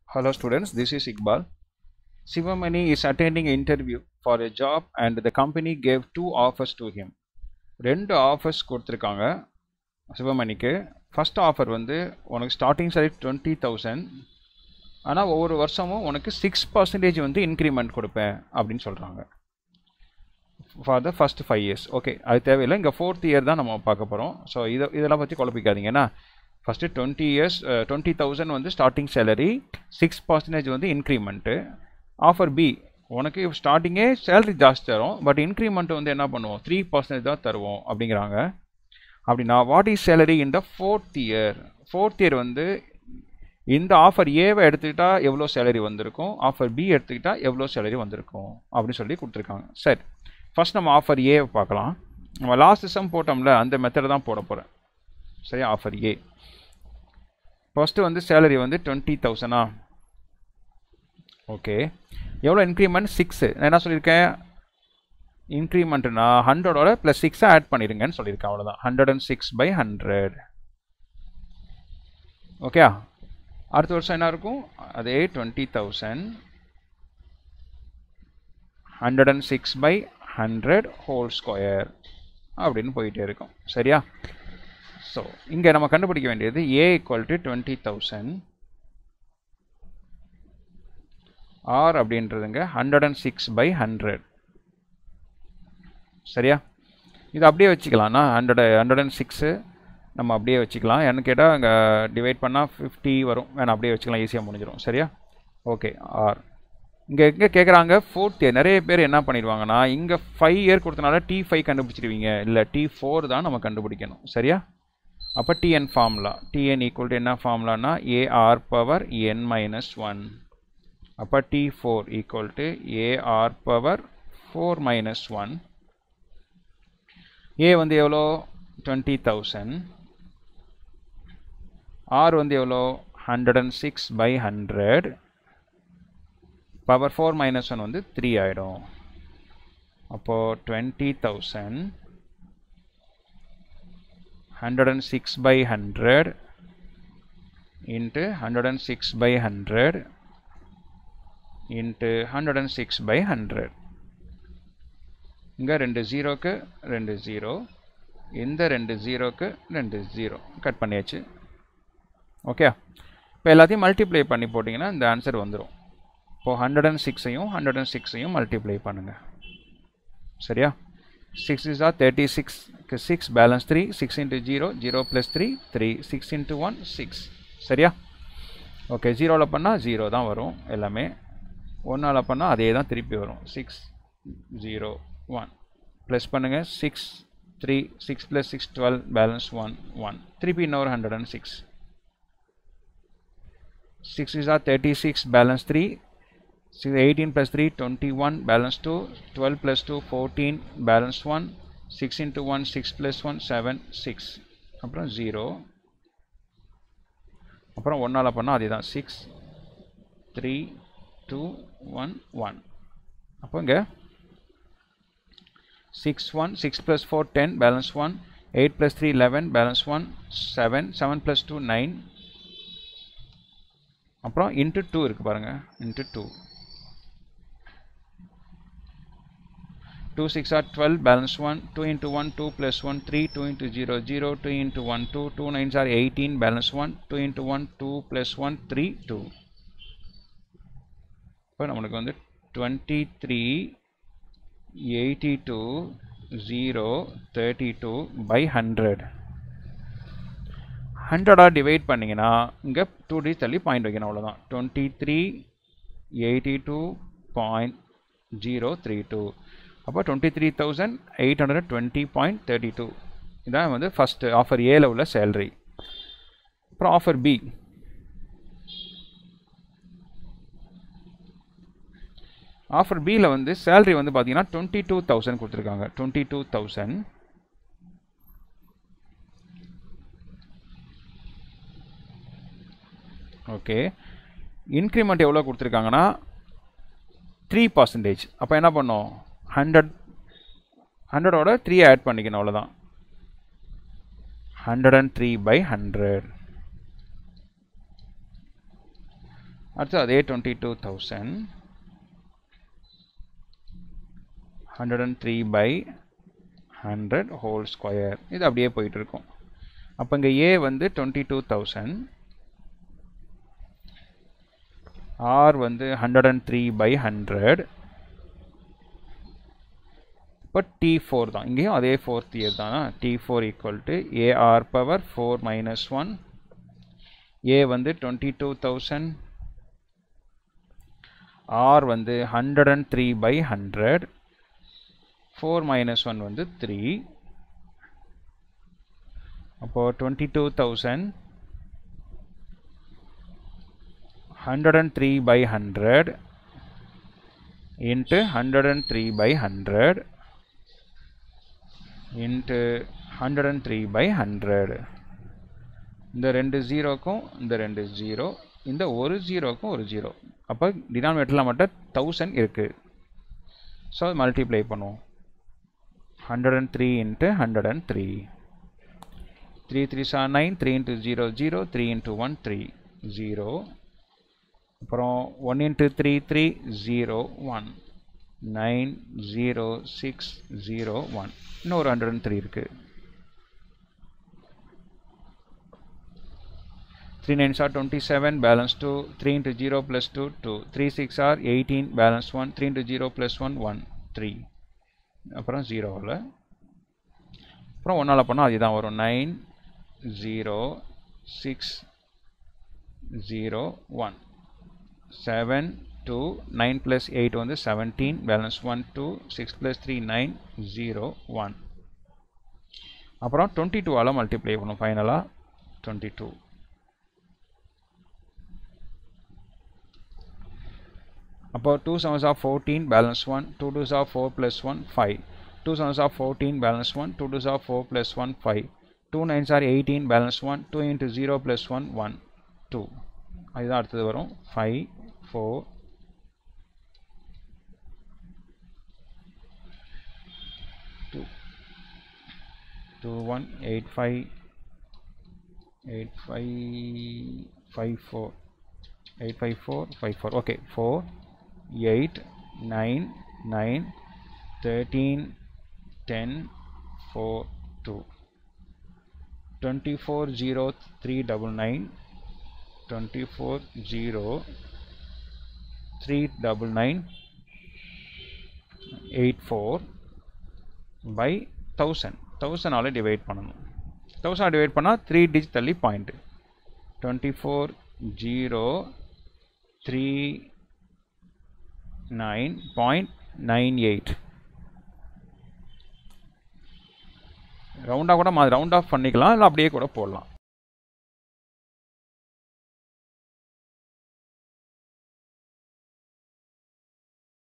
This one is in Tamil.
Hello students, this is Iqbal. Sivamani is attending an interview for a job and the company gave two offers to him. ரெண்டு ஆஃபர்ஸ் கொடுத்துருக்காங்க சிவமணிக்கு ஃபர்ஸ்ட் ஆஃபர் வந்து உனக்கு ஸ்டார்டிங் சேலரி டுவெண்ட்டி தௌசண்ட் ஆனால் ஒவ்வொரு வருஷமும் உனக்கு சிக்ஸ் பர்சன்டேஜ் வந்து இன்க்ரிமெண்ட் கொடுப்பேன் அப்படின்னு சொல்கிறாங்க for the first five years okay அது தேவையில்லை இங்கே ஃபோர்த் இயர் தான் நம்ம பார்க்க போகிறோம் ஸோ இதை இதெல்லாம் பற்றி குழப்பிக்காதீங்க ஏன்னா first twenty years twenty thousand வந்து ஸ்டார்டிங் சேலரி சிக்ஸ் பர்சன்டேஜ் வந்து இன்க்ரிமெண்ட்டு ஆஃபர் பி உனக்கு ஸ்டார்டிங்கே சேலரி ஜாஸ்தி தரும் பட் இன்க்ரிமெண்ட் வந்து என்ன பண்ணுவோம் த்ரீ பர்சன்டேஜ் தான் தருவோம் அப்படிங்கிறாங்க அப்படின்னா what is salary in the fourth year fourth year வந்து இந்த ஆஃபர் ஏவை எடுத்துக்கிட்டா எவ்வளோ சேலரி வந்திருக்கும் ஆஃபர் பி எடுத்துக்கிட்டா எவ்வளோ சேலரி வந்திருக்கும் அப்படின்னு சொல்லி கொடுத்துருக்காங்க சரி ஃபர்ஸ்ட் நம்ம ஆஃபர் ஏவை பார்க்கலாம் நம்ம லாஸ்ட் சம் போட்டோம்ல அந்த மெத்தடை தான் போட போகிறேன் சரியா ஆஃபர் ஏ ஃபஸ்ட்டு வந்து சேலரி வந்து டுவெண்ட்டி தௌசண்டா ஓகே எவ்வளோ இன்க்ரிமெண்ட் சிக்ஸு நான் என்ன சொல்லியிருக்கேன் இன்க்ரிமெண்ட்னா ஹண்ட்ரடோட ப்ளஸ் சிக்ஸை ஆட் பண்ணிடுங்கன்னு சொல்லியிருக்கேன் அவ்வளோதான் hundred and six by hundred okay அடுத்த வருஷம் என்ன இருக்கும் அதே twenty thousand hundred and six by hundred whole square அப்படின்னு போயிட்டே இருக்கும் சரியா ஸோ இங்கே நம்ம கண்டுபிடிக்க வேண்டியது A equal to twenty thousand R அப்படின்றதுங்க hundred and six by hundred சரியா இது அப்படியே வச்சுக்கலாம்னா ஹண்ட்ரட் ஹண்ட்ரட் அண்ட் சிக்ஸு நம்ம அப்படியே வச்சுக்கலாம் என்ன கேட்டால் அங்கே டிவைட் பண்ணால் ஃபிஃப்டி வரும் வேணாம் அப்படியே வச்சுக்கலாம் ஈஸியாக முடிஞ்சிடும் சரியா ஓகே ஆர் இங்கே எங்கே கேட்குறாங்க ஃபோர்த் இயர் நிறைய பேர் என்ன பண்ணிடுவாங்கன்னா இங்கே ஃபைவ் இயர் கொடுத்தனால டி ஃபைவ் கண்டுபிடிச்சிருவீங்க இல்லை டி ஃபோர் தான் நம்ம கண்டுபிடிக்கணும் சரியா அப்போ TN formula TN equal to என்ன ஃபார்முலானா AR power N minus one அப்போ T four equal to AR power four minus one A வந்து எவ்வளோ டுவெண்ட்டி தௌசண்ட் ஆர் வந்து எவ்வளோ hundred and six by hundred power four minus one வந்து த்ரீ ஆகிடும் அப்போது twenty thousand hundred and six by hundred into hundred and six by hundred into hundred and six by hundred இங்கே ரெண்டு ஜீரோக்கு ரெண்டு ஜீரோ இந்த ரெண்டு ஜீரோக்கு ரெண்டு ஜீரோ கட் பண்ணியாச்சு ஓகே இப்போ எல்லாத்தையும் மல்டிப்ளை பண்ணி போட்டிங்கன்னா இந்த ஆன்சர் வந்துடும் இப்போது ஹண்ட்ரட் அண்ட் சிக்ஸையும் ஹண்ட்ரட் அண்ட் சிக்ஸையும் மல்டிப்ளை பண்ணுங்கள் சரியா six is R thirty six six balance three six into zero zero plus three three six into one six சரியா ஓகே ஜீரோவில் பண்ணால் ஜீரோ தான் வரும் எல்லாமே ஒன்றால் பண்ணால் அதே தான் திருப்பி வரும் சிக்ஸ் ஜீரோ ஒன் ப்ளஸ் பண்ணுங்கள் six three six plus six twelve balance one one திருப்பி இன்னொரு hundred and six six is R thirty six balance three six eighteen plus three twenty one balance two twelve plus two fourteen balance one six into one six plus one seven six அப்புறம் ஜீரோ அப்புறம் ஒன்றால் பண்ணால் அதே தான் six three two one one அப்போ இங்கே six one six plus four ten balance one eight plus three eleven balance one seven seven plus two nine அப்புறம் இன்ட்டு டூ இருக்குது பாருங்கள் into two two six are twelve balance one two into one two plus one three two into zero zero two into one two two nines are eighteen balance one two into one two plus one three two இப்போ நம்மளுக்கு வந்து twenty three eighty two zero thirty two by hundred ஹண்ட்ரடாக divide பண்ணிங்கன்னா இங்கே டூ டி தள்ளி பாயிண்ட் வைக்கணும் அவ்வளோதான் twenty three eighty two point zero three two அப்போ twenty three thousand eight hundred twenty point thirty two இதான் வந்து ஃபஸ்ட்டு ஆஃபர் ஏல உள்ள சேலரி அப்புறம் ஆஃபர் பி ஆஃபர் பியில் வந்து சேலரி வந்து பார்த்தீங்கன்னா டுவெண்ட்டி டூ தௌசண்ட் கொடுத்துருக்காங்க twenty two thousand okay increment எவ்வளோ கொடுத்துருக்காங்கன்னா த்ரீ பர்சன்டேஜ் அப்போ என்ன பண்ணோம் ஹண்ட்ரட் ஹண்ட்ரடோட த்ரீ ஆட் பண்ணிக்கணும் அவ்வளோதான் hundred and three by hundred அடுத்து அதே twenty two thousand hundred and three by hundred whole square இது அப்படியே போயிட்டு இருக்கும் அப்போ இங்கே ஏ வந்து டுவெண்ட்டி டூ தௌசண்ட் ஆர் வந்து hundred and three by hundred இப்போ டி ஃபோர் தான் இங்கேயும் அதே ஃபோர்த் இயர் தானா T four equal to AR power four minus one A வந்து டுவெண்ட்டி டூ தௌசண்ட் ஆர் வந்து hundred and three by hundred four minus one வந்து த்ரீ அப்போது twenty two thousand hundred and three by hundred into hundred and three by hundred into hundred and three by hundred இந்த ரெண்டு ஜீரோக்கும் இந்த ரெண்டு ஜீரோ இந்த ஒரு ஜீரோக்கும் ஒரு ஜீரோ அப்போ டினாமினேட்டரில் மட்டும் தௌசண்ட் இருக்குது ஸோ அது மல்டிப்ளை பண்ணுவோம் hundred and three into hundred and three three three are nine three into zero zero three into one three zero அப்புறம் one into three three zero one nine zero six zero one இன்னும் ஒரு ஹண்ட்ரட் அண்ட் த்ரீ இருக்குது three nines are twenty seven balance two three into zero plus two two three six are eighteen balance one three into zero plus one one three அப்புறம் ஜீரோவில் அப்புறம் ஒன்றால் பண்ணால் அதுதான் வரும் nine zero six zero one seven two nine plus eight வந்து seventeen balance one two six plus three nine zero one அப்புறம் டுவெண்ட்டி டூவால் மல்டிப்ளை பண்ணும் ஃபைனலாக டுவெண்ட்டி டூ அப்போ two sevens of fourteen balance one two twos of four plus one five two sevens of fourteen balance one two twos of four plus one five two nines are eighteen balance one two into zero plus one one two அதுதான் அடுத்தது வரும் five four two two one eight five eight five five four eight five four five four okay four eight nine nine thirteen ten four two twenty four zero three double nine twenty four zero three double nine eight four by thousand தௌசண்டால் டிவைட் பண்ணணும் தௌசண்ட் டிவைட் பண்ணால் த்ரீ டிஜிட் தள்ளி point twenty four zero three nine point nine eight ரவுண்டாக கூட மாதிரி ரவுண்ட் ஆஃப் பண்ணிக்கலாம் இல்லை அப்படியே கூட போடலாம்